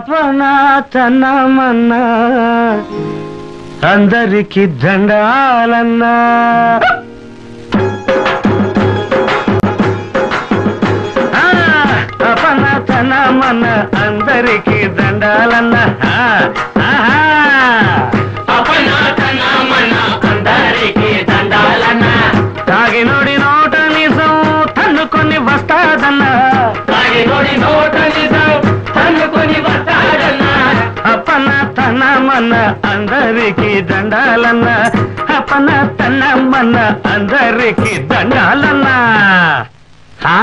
అపనాతనమన్నా అందరికి దండాలన్నా ఆ, అపనాతనమన్న అందరికి దండాలన్నా ఆ, ఆహా. అందరికి దండాలన్నా తాగినోడి నోట నిజం తన్నుకొని వస్తాదన్నా తాగినోడి నోట నిజం తన్నుకొని వస్తాడన్నా అపన తనమన్న అందరికి దండాలన్న అపన తనమన్న అందరికి దండాలన్న ఆ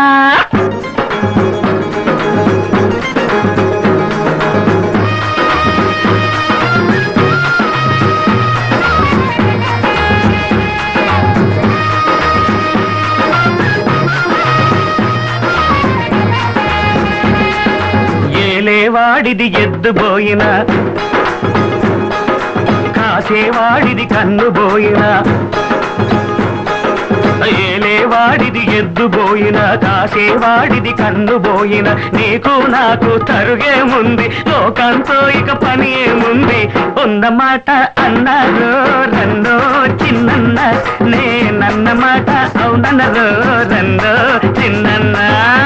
ఏలేవాడిది ఎద్దుబోయిన కాసేవాడిది కన్నుబోయిన ఏలేవాడిది ఎద్దుబోయిన కాసేవాడిది కన్నుబోయిన నీకు నాకు తరుగేముంది లోకంతో ఇక పని ఏముంది ఉన్నమాట అన్నారు రన్నో చిన్నన్న నేనన్నమాట అవునన్నారు రన్నో చిన్నన్న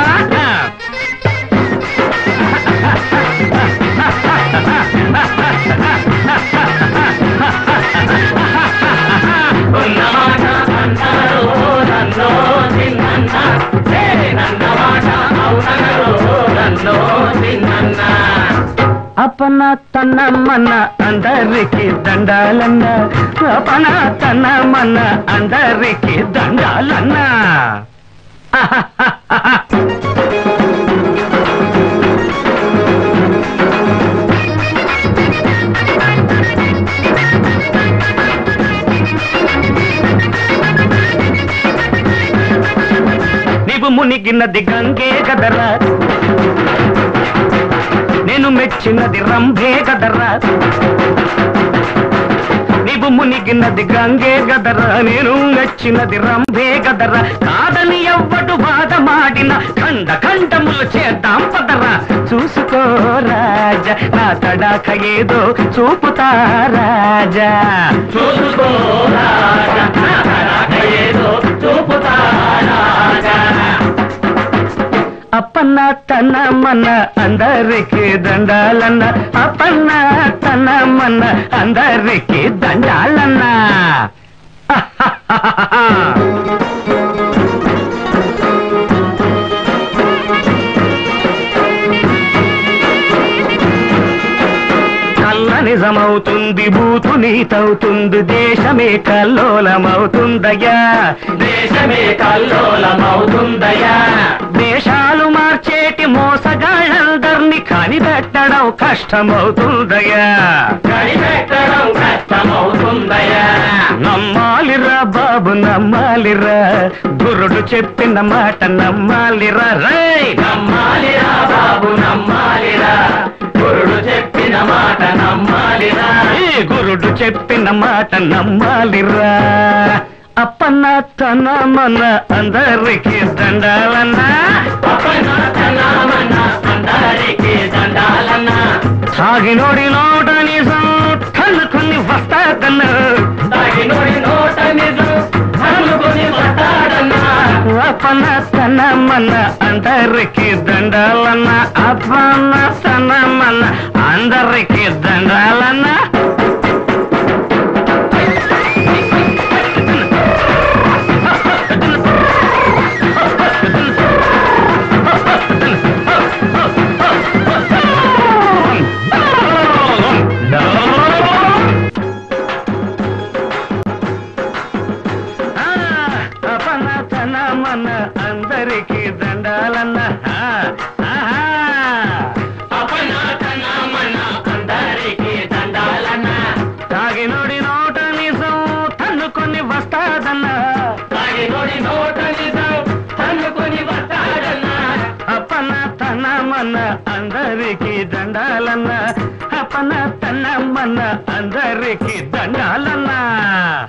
ఉన్నమాట అన్నారు నన్నో చిన్నన్న నన్నమాట అవునన్నారు నన్నో చిన్నన్న అపన తనమన్న అందరికి దండాలన్న అపన తనమన్న అందరికి దండాలన్న నీవు మునిగినది గంగే కదరా నేను మెచ్చినది రంభే కదరా నీవు మునిగినది గంగే గదరా నేను మెచ్చినది రంభే గదరా కాదని ఎవ్వడు వాదమాడిన ఖండ ఖండములు చేద్దాం పదరా చూసుకో రాజా నా తడాక ఏదో చూపుతా రాజా చూసుకో రాజా నా తడాక ఏదో చూపుతా రాజా అప్పన్న తనమన్న అందరికి దండాలన్న అప్పన్న తనమన్న అందరికి దండాలన్న కళ్ళ నిజమవుతుంది బూతు నీతవుతుంది దేశమే కల్లోలమవుతుందయ్యా దేశమే కల్లోలమవుతుందయా దేశాలు మార్చేటి మోసగాళ్ళందరినీ కనిపెట్టడం కష్టమవుతుందయ్యా కనిపెట్టడం కష్టమవుతుందయా నమ్మాలిరా బాబు నమ్మాలిరా గురుడు చెప్పిన మాట నమ్మాలిరా రై నమ్మాలిరా బాబు నమ్మాలిరా గురుడు చెప్పిన మాట నమ్మాలిరా ఈ గురుడు చెప్పిన మాట నమ్మాలిరా అప్పన్న తనమన్న అందరికి దండాలన్నా అప్పన తనామన్న అందరికి దండాలన్నా సాగినోడి నోట నిజం కన్నుకొని వస్తాదన్నా తాగినోడి నోట నిజం అనుకుని వస్తాడన్నా అప్పన తనమన్న అందరికి దండాలన్న అప్పన్న తనమన్న అందరికి దండాలన్న ఆ, అపన తనమన్న అందరికి దండాలన్న ఆ, ఆహా. అప్పన తనామన్న అందరికి దండాలన్నా తాగినోడి నోట నిజం తన్నుకొని వస్తాదన్న తాగినోడి నోట నిజం అనుకుని వస్తాడన్నా అపన తనమన్న అందరికి దండాలన్న అపన తనమన్న అందరికి దండాలన్న